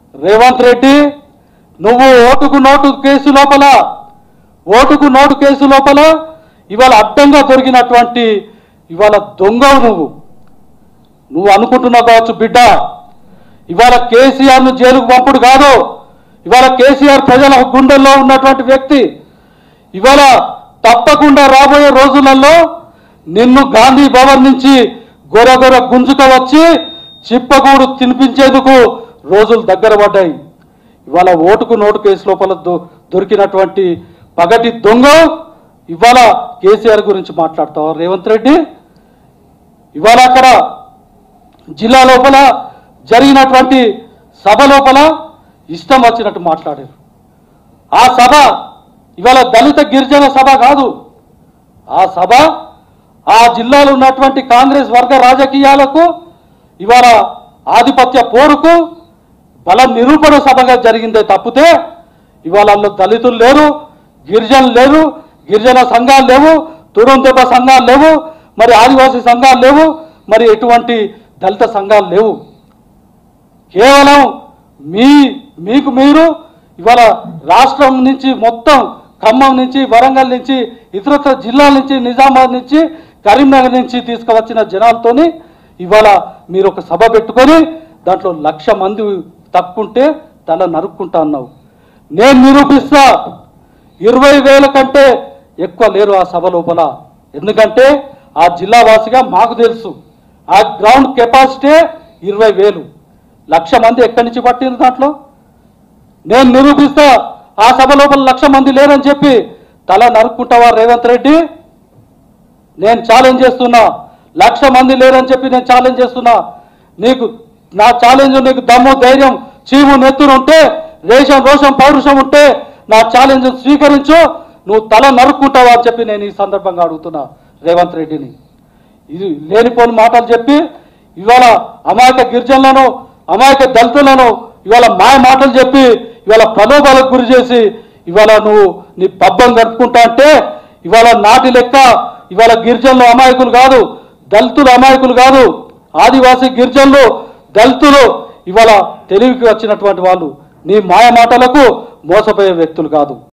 రేవంత్ రెడ్డి నువ్వు ఓటుకు note case లోపల ఓటుకు నోటు కేసు లోపల ఇవాళ అడ్డంగా దొరికినటువంటి ఇవాళ దొంగవు నువ్వు నువ్వు అనుకుంటున్నావు కావచ్చు బిడ్డ ఇవాళ కేసీఆర్ను జైలుకు పంపుడు కాదు ఇవాళ కేసీఆర్ ప్రజల గుండెల్లో ఉన్నటువంటి వ్యక్తి ఇవాళ తప్పకుండా రాబోయే రోజులలో నిన్ను గాంధీ భవన్ నుంచి గొర గొర గుంజుక వచ్చి చిప్పగూడు తినిపించేందుకు రోజులు దగ్గర పడ్డాయి ఇవాళ ఓటుకు నోటు కేసు లోపల దొ- దొరికినటువంటి పగటి దొంగ ఇవాళ కేసీఆర్ గురించి మాట్లాడతావు రేవంత్ రెడ్డి ఇవాళ అక్కడ జిల్లా లోపల జరిగినటువంటి సభ లోపల ఇష్టం వచ్చినట్టు మాట్లాడారు ఆ సభ ఇవాళ దళిత గిరిజన సభ కాదు ఆ సభ ఆ జిల్లాలో ఉన్నటువంటి కాంగ్రెస్ వర్గ రాజకీయాలకు ఇవాళ ఆధిపత్య పోరుకు బల నిరూపణ సభగా జరిగిందే తప్పితే ఇవాళ అందులో దళితులు లేరు గిరిజనులు లేరు గిరిజన సంఘాలు లేవు తురుందెబ్బ సంఘాలు లేవు మరి ఆదివాసీ సంఘాలు లేవు మరి ఎటువంటి దళిత సంఘాలు లేవు కేవలం మీ మీకు మీరు ఇవాళ రాష్ట్రం నుంచి మొత్తం ఖమ్మం నుంచి వరంగల్ నుంచి ఇతరత్ర జిల్లాల నుంచి నిజామాబాద్ నుంచి కరీంనగర్ నుంచి తీసుకువచ్చిన జనాలతోని ఇవాళ మీరు ఒక సభ పెట్టుకొని దాంట్లో లక్ష మంది తప్పుకుంటే తల నరుక్కుంటా అన్నావు నేను నిరూపిస్తా ఇరవై వేల కంటే ఎక్కువ లేరు ఆ సభ లోపల ఎందుకంటే ఆ జిల్లా వాసిగా మాకు తెలుసు ఆ గ్రౌండ్ కెపాసిటీ ఇరవై వేలు లక్ష మంది ఎక్కడి నుంచి పట్టింది దాంట్లో నేను నిరూపిస్తా ఆ సభ లోపల లక్ష మంది లేరని చెప్పి తల నరుక్కుంటావా రేవంత్ రెడ్డి నేను ఛాలెంజ్ చేస్తున్నా లక్ష మంది లేరని చెప్పి నేను ఛాలెంజ్ చేస్తున్నా నీకు నా ఛాలెంజ్ నీకు దమ్ము ధైర్యం చీము నెత్తురు ఉంటే రేషం రోషం పౌరుషం ఉంటే నా ఛాలెంజ్ స్వీకరించు నువ్వు తల నరుక్కుంటావా అని చెప్పి నేను ఈ సందర్భంగా అడుగుతున్నా రేవంత్ రెడ్డిని ఇది లేనిపోని మాటలు చెప్పి ఇవాళ అమాయక గిరిజనులను అమాయక దళితులను ఇవాళ మాయ మాటలు చెప్పి ఇవాళ ప్రలోభాలకు గురి చేసి ఇవాళ నువ్వు నీ పబ్బం గడుపుకుంటా అంటే ఇవాళ నాటి లెక్క ఇవాళ గిరిజనులు అమాయకులు కాదు దళితులు అమాయకులు కాదు ఆదివాసీ గిరిజనులు దళితులు ఇవాళ తెలివికి వచ్చినటువంటి వాళ్ళు నీ మాయ మాటలకు మోసపోయే వ్యక్తులు కాదు